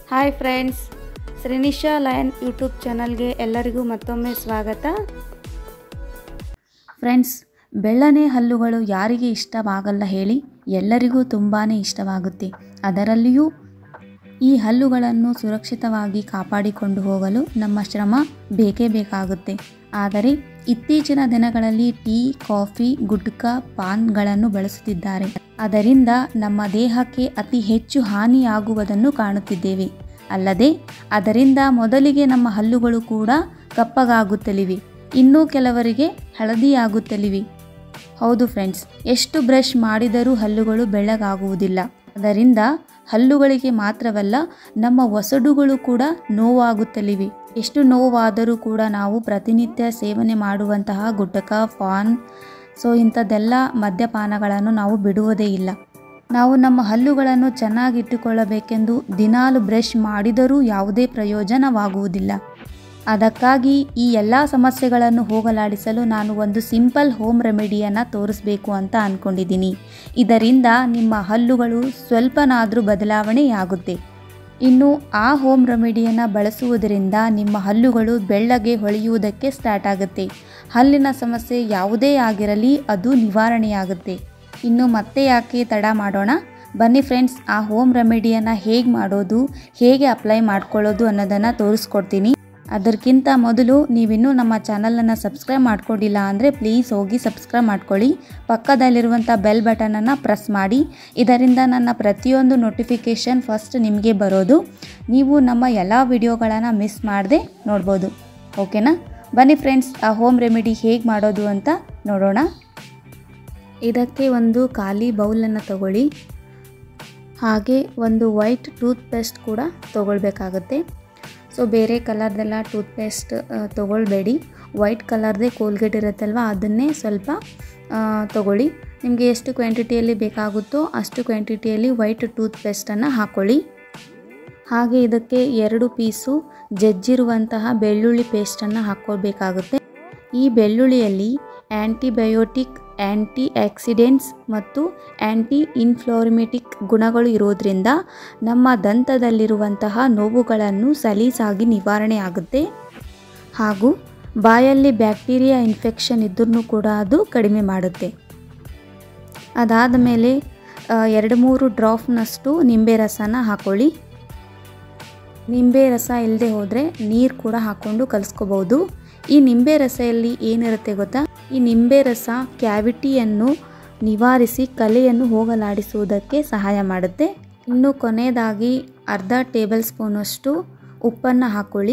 hi friends Shrinisha lion YouTube ಚಾನಲ್ಗೆ ಎಲ್ಲರಿಗೂ ಮತ್ತೊಮ್ಮೆ ಸ್ವಾಗತ ಫ್ರೆಂಡ್ಸ್ ಬೆಳ್ಳನೆ ಹಲ್ಲುಗಳು ಯಾರಿಗೆ ಇಷ್ಟವಾಗಲ್ಲ ಹೇಳಿ ಎಲ್ಲರಿಗೂ ತುಂಬಾ ಇಷ್ಟವಾಗುತ್ತೆ ಅದರಲ್ಲಿಯೂ ಈ ಹಲ್ಲುಗಳನ್ನು ಸುರಕ್ಷಿತವಾಗಿ ಕಾಪಾಡಿಕೊಂಡು ಹೋಗಲು ನಮ್ಮ ಶ್ರಮ ಬೇಕೇ ಬೇಕಾಗುತ್ತೆ ಆದರೆ ಇತ್ತೀಚಿನ ದಿನಗಳಲ್ಲಿ ಟೀ ಕಾಫಿ ಗುಟ್ಕಾ ಪಾನ್ಗಳನ್ನು ಬಳಸುತ್ತಿದ್ದಾರೆ ಅದರಿಂದ ನಮ್ಮ ದೇಹಕ್ಕೆ ಅತಿ ಹೆಚ್ಚು ಹಾನಿಯಾಗುವುದನ್ನು ಕಾಣುತ್ತಿದ್ದೇವೆ ಅಲ್ಲದೆ ಅದರಿಂದ ಮೊದಲಿಗೆ ನಮ್ಮ ಹಲ್ಲುಗಳು ಕೂಡ ಕಪ್ಪಗಾಗುತ್ತಲಿವೆ ಇನ್ನೂ ಕೆಲವರಿಗೆ ಹಳದಿಯಾಗುತ್ತಲಿವೆ ಹೌದು ಫ್ರೆಂಡ್ಸ್ ಎಷ್ಟು ಬ್ರಷ್ ಮಾಡಿದರೂ ಹಲ್ಲುಗಳು ಬೆಳ್ಳಗಾಗುವುದಿಲ್ಲ ಅದರಿಂದ ಹಲ್ಲುಗಳಿಗೆ ಮಾತ್ರವಲ್ಲ ನಮ್ಮ ಒಸಡುಗಳು ಕೂಡ ನೋವಾಗುತ್ತಲಿವೆ ಎಷ್ಟು ನೋವಾದರೂ ಕೂಡ ನಾವು ಪ್ರತಿನಿತ್ಯ ಸೇವನೆ ಮಾಡುವಂತಹ ಗುಟಕ ಫಾನ್ ಸೊ ಇಂಥದ್ದೆಲ್ಲ ಮದ್ಯಪಾನಗಳನ್ನು ನಾವು ಬಿಡುವುದೇ ಇಲ್ಲ ನಾವು ನಮ್ಮ ಹಲ್ಲುಗಳನ್ನು ಚೆನ್ನಾಗಿಟ್ಟುಕೊಳ್ಳಬೇಕೆಂದು ದಿನಾಲು ಬ್ರಷ್ ಮಾಡಿದರೂ ಯಾವುದೇ ಪ್ರಯೋಜನವಾಗುವುದಿಲ್ಲ ಅದಕ್ಕಾಗಿ ಈ ಎಲ್ಲ ಸಮಸ್ಯೆಗಳನ್ನು ಹೋಗಲಾಡಿಸಲು ನಾನು ಒಂದು ಸಿಂಪಲ್ ಹೋಮ್ ರೆಮಿಡಿಯನ್ನು ತೋರಿಸ್ಬೇಕು ಅಂತ ಅಂದ್ಕೊಂಡಿದ್ದೀನಿ ಇದರಿಂದ ನಿಮ್ಮ ಹಲ್ಲುಗಳು ಸ್ವಲ್ಪನಾದರೂ ಬದಲಾವಣೆಯಾಗುತ್ತೆ ಇನ್ನು ಆ ಹೋಮ್ ರೆಮಿಡಿಯನ್ನು ಬಳಸುವುದರಿಂದ ನಿಮ್ಮ ಹಲ್ಲುಗಳು ಬೆಳ್ಳಗೆ ಹೊಳೆಯುವುದಕ್ಕೆ ಸ್ಟಾರ್ಟ್ ಆಗುತ್ತೆ ಹಲ್ಲಿನ ಸಮಸ್ಯೆ ಯಾವುದೇ ಆಗಿರಲಿ ಅದು ನಿವಾರಣೆಯಾಗುತ್ತೆ ಇನ್ನು ಮತ್ತೆ ಯಾಕೆ ತಡ ಮಾಡೋಣ ಬನ್ನಿ ಫ್ರೆಂಡ್ಸ್ ಆ ಹೋಮ್ ರೆಮಿಡಿಯನ್ನು ಹೇಗೆ ಮಾಡೋದು ಹೇಗೆ ಅಪ್ಲೈ ಮಾಡ್ಕೊಳ್ಳೋದು ಅನ್ನೋದನ್ನು ತೋರಿಸ್ಕೊಡ್ತೀನಿ ಅದಕ್ಕಿಂತ ಮೊದಲು ನೀವಿನ್ನೂ ನಮ್ಮ ಚಾನಲನ್ನು ಸಬ್ಸ್ಕ್ರೈಬ್ ಮಾಡ್ಕೊಂಡಿಲ್ಲ ಅಂದರೆ ಪ್ಲೀಸ್ ಹೋಗಿ ಸಬ್ಸ್ಕ್ರೈಬ್ ಮಾಡ್ಕೊಳ್ಳಿ ಪಕ್ಕದಲ್ಲಿರುವಂಥ ಬೆಲ್ ಬಟನನ್ನು ಪ್ರೆಸ್ ಮಾಡಿ ಇದರಿಂದ ನನ್ನ ಪ್ರತಿಯೊಂದು ನೋಟಿಫಿಕೇಷನ್ ಫಸ್ಟ್ ನಿಮಗೆ ಬರೋದು ನೀವು ನಮ್ಮ ಎಲ್ಲ ವಿಡಿಯೋಗಳನ್ನು ಮಿಸ್ ಮಾಡದೆ ನೋಡ್ಬೋದು ಓಕೆನಾ ಬನ್ನಿ ಫ್ರೆಂಡ್ಸ್ ಆ ಹೋಮ್ ರೆಮಿಡಿ ಹೇಗೆ ಮಾಡೋದು ಅಂತ ನೋಡೋಣ ಇದಕ್ಕೆ ಒಂದು ಖಾಲಿ ಬೌಲನ್ನು ತಗೊಳ್ಳಿ ಹಾಗೆ ಒಂದು ವೈಟ್ ಟೂತ್ ಪೇಸ್ಟ್ ಕೂಡ ತಗೊಳ್ಬೇಕಾಗುತ್ತೆ ಸೊ ಬೇರೆ ಕಲರ್ದೆಲ್ಲ ಟೂತ್ ಪೇಸ್ಟ್ ತೊಗೊಳ್ಬೇಡಿ ವೈಟ್ ಕಲರ್ದೇ ಕೋಲ್ಗೇಟ್ ಇರುತ್ತಲ್ವ ಅದನ್ನೇ ಸ್ವಲ್ಪ ತೊಗೊಳ್ಳಿ ನಿಮಗೆ ಎಷ್ಟು ಕ್ವಾಂಟಿಟಿಯಲ್ಲಿ ಬೇಕಾಗುತ್ತೋ ಅಷ್ಟು ಕ್ವಾಂಟಿಟಿಯಲ್ಲಿ ವೈಟ್ ಟೂತ್ ಪೇಸ್ಟನ್ನು ಹಾಕ್ಕೊಳ್ಳಿ ಹಾಗೆ ಇದಕ್ಕೆ ಎರಡು ಪೀಸು ಜಜ್ಜಿರುವಂತಹ ಬೆಳ್ಳುಳ್ಳಿ ಪೇಸ್ಟನ್ನು ಹಾಕ್ಕೊಳ್ಬೇಕಾಗುತ್ತೆ ಈ ಬೆಳ್ಳುಳ್ಳಿಯಲ್ಲಿ ಆ್ಯಂಟಿಬಯೋಟಿಕ್ ಆ್ಯಂಟಿ ಆಕ್ಸಿಡೆಂಟ್ಸ್ ಮತ್ತು ಆ್ಯಂಟಿ ಇನ್ಫ್ಲೋರಿಮೆಟಿಕ್ ಗುಣಗಳು ಇರೋದ್ರಿಂದ ನಮ್ಮ ದಂತದಲ್ಲಿರುವಂತಹ ನೋವುಗಳನ್ನು ಸಲೀಸಾಗಿ ನಿವಾರಣೆ ಆಗುತ್ತೆ ಹಾಗೂ ಬಾಯಲ್ಲಿ ಬ್ಯಾಕ್ಟೀರಿಯಾ ಇನ್ಫೆಕ್ಷನ್ ಇದ್ರೂ ಕೂಡ ಅದು ಕಡಿಮೆ ಮಾಡುತ್ತೆ ಅದಾದ ಮೇಲೆ ಎರಡು ಮೂರು ಡ್ರಾಪ್ನಷ್ಟು ನಿಂಬೆ ರಸನ ಹಾಕ್ಕೊಳ್ಳಿ ನಿಂಬೆ ರಸ ಇಲ್ಲದೆ ಹೋದರೆ ನೀರು ಕೂಡ ಹಾಕ್ಕೊಂಡು ಕಲಿಸ್ಕೋಬೋದು ಈ ನಿಂಬೆ ರಸದಲ್ಲಿ ಏನಿರುತ್ತೆ ಗೊತ್ತಾ ಈ ನಿಂಬೆ ರಸ ಕ್ಯಾವಿಟಿಯನ್ನು ನಿವಾರಿಸಿ ಕಲೆಯನ್ನು ಹೋಗಲಾಡಿಸುವುದಕ್ಕೆ ಸಹಾಯ ಮಾಡುತ್ತೆ ಇನ್ನು ಕೊನೆಯದಾಗಿ ಅರ್ಧ ಟೇಬಲ್ ಸ್ಪೂನಷ್ಟು ಉಪ್ಪನ್ನು ಹಾಕ್ಕೊಳ್ಳಿ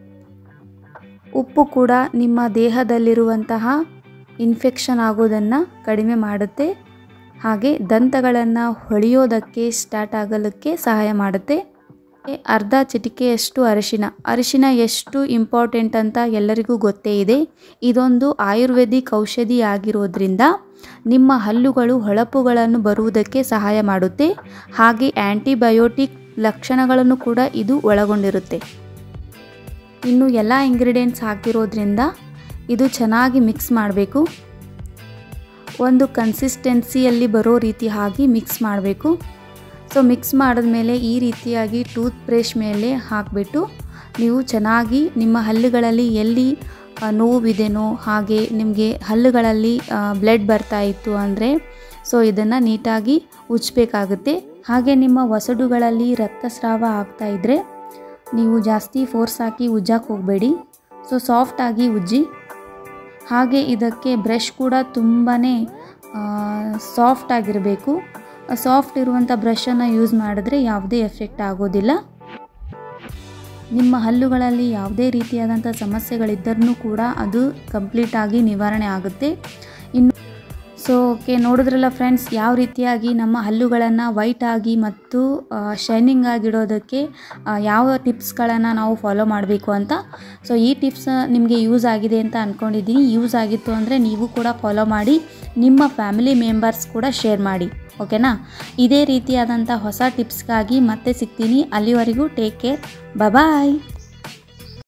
ಉಪ್ಪು ಕೂಡ ನಿಮ್ಮ ದೇಹದಲ್ಲಿರುವಂತಹ ಇನ್ಫೆಕ್ಷನ್ ಆಗೋದನ್ನು ಕಡಿಮೆ ಮಾಡುತ್ತೆ ಹಾಗೆ ದಂತಗಳನ್ನು ಹೊಳೆಯೋದಕ್ಕೆ ಸ್ಟಾರ್ಟ್ ಆಗಲಿಕ್ಕೆ ಸಹಾಯ ಮಾಡುತ್ತೆ ಅರ್ಧ ಚಿಟಿಕೆಯಷ್ಟು ಅರಿಶಿನ ಅರಿಶಿನ ಎಷ್ಟು ಇಂಪಾರ್ಟೆಂಟ್ ಅಂತ ಎಲ್ಲರಿಗೂ ಗೊತ್ತೇ ಇದೆ ಇದೊಂದು ಆಯುರ್ವೇದಿಕ್ ಔಷಧಿ ಆಗಿರೋದ್ರಿಂದ ನಿಮ್ಮ ಹಲ್ಲುಗಳು ಹೊಳಪುಗಳನ್ನು ಬರುವುದಕ್ಕೆ ಸಹಾಯ ಮಾಡುತ್ತೆ ಹಾಗೆ ಆ್ಯಂಟಿಬಯೋಟಿಕ್ ಲಕ್ಷಣಗಳನ್ನು ಕೂಡ ಇದು ಒಳಗೊಂಡಿರುತ್ತೆ ಇನ್ನು ಎಲ್ಲ ಇಂಗ್ರೀಡಿಯೆಂಟ್ಸ್ ಹಾಕಿರೋದ್ರಿಂದ ಇದು ಚೆನ್ನಾಗಿ ಮಿಕ್ಸ್ ಮಾಡಬೇಕು ಒಂದು ಕನ್ಸಿಸ್ಟೆನ್ಸಿಯಲ್ಲಿ ಬರೋ ರೀತಿ ಹಾಗೆ ಮಿಕ್ಸ್ ಮಾಡಬೇಕು ಸೊ ಮಿಕ್ಸ್ ಮಾಡಿದ್ಮೇಲೆ ಈ ರೀತಿಯಾಗಿ ಟೂತ್ ಬ್ರಷ್ ಮೇಲೆ ಹಾಕಿಬಿಟ್ಟು ನೀವು ಚೆನ್ನಾಗಿ ನಿಮ್ಮ ಹಲ್ಲುಗಳಲ್ಲಿ ಎಲ್ಲಿ ನೋವಿದೆನೋ ಹಾಗೆ ನಿಮಗೆ ಹಲ್ಲುಗಳಲ್ಲಿ ಬ್ಲಡ್ ಬರ್ತಾ ಇತ್ತು ಅಂದರೆ ಸೊ ಇದನ್ನು ನೀಟಾಗಿ ಉಜ್ಜಬೇಕಾಗುತ್ತೆ ಹಾಗೆ ನಿಮ್ಮ ಒಸಡುಗಳಲ್ಲಿ ರಕ್ತಸ್ರಾವ ಆಗ್ತಾ ಇದ್ದರೆ ನೀವು ಜಾಸ್ತಿ ಫೋರ್ಸ್ ಹಾಕಿ ಉಜ್ಜಕ್ಕೆ ಹೋಗಬೇಡಿ ಸೊ ಸಾಫ್ಟಾಗಿ ಉಜ್ಜಿ ಹಾಗೆ ಇದಕ್ಕೆ ಬ್ರಷ್ ಕೂಡ ತುಂಬಾ ಸಾಫ್ಟ್ ಆಗಿರಬೇಕು ಸಾಫ್ಟ್ ಇರುವಂಥ ಬ್ರಷನ್ನು ಯೂಸ್ ಮಾಡಿದ್ರೆ ಯಾವುದೇ ಎಫೆಕ್ಟ್ ಆಗೋದಿಲ್ಲ ನಿಮ್ಮ ಹಲ್ಲುಗಳಲ್ಲಿ ಯಾವುದೇ ರೀತಿಯಾದಂಥ ಸಮಸ್ಯೆಗಳಿದ್ದರೂ ಕೂಡ ಅದು ಕಂಪ್ಲೀಟಾಗಿ ನಿವಾರಣೆ ಆಗುತ್ತೆ ಇನ್ನು ಸೊ ಓಕೆ ನೋಡಿದ್ರಲ್ಲ ಫ್ರೆಂಡ್ಸ್ ಯಾವ ರೀತಿಯಾಗಿ ನಮ್ಮ ಹಲ್ಲುಗಳನ್ನು ವೈಟ್ ಆಗಿ ಮತ್ತು ಶೈನಿಂಗ್ ಆಗಿಡೋದಕ್ಕೆ ಯಾವ ಟಿಪ್ಸ್ಗಳನ್ನು ನಾವು ಫಾಲೋ ಮಾಡಬೇಕು ಅಂತ ಸೊ ಈ ಟಿಪ್ಸ್ ನಿಮಗೆ ಯೂಸ್ ಆಗಿದೆ ಅಂತ ಅಂದ್ಕೊಂಡಿದ್ದೀನಿ ಯೂಸ್ ಆಗಿತ್ತು ಅಂದರೆ ನೀವು ಕೂಡ ಫಾಲೋ ಮಾಡಿ ನಿಮ್ಮ ಫ್ಯಾಮಿಲಿ ಮೆಂಬರ್ಸ್ ಕೂಡ ಶೇರ್ ಮಾಡಿ ಓಕೆನಾ ಇದೇ ರೀತಿಯಾದಂಥ ಹೊಸ ಟಿಪ್ಸ್ಗಾಗಿ ಮತ್ತೆ ಸಿಗ್ತೀನಿ ಅಲ್ಲಿವರೆಗೂ ಟೇಕ್ ಕೇರ್ ಬಾಯ್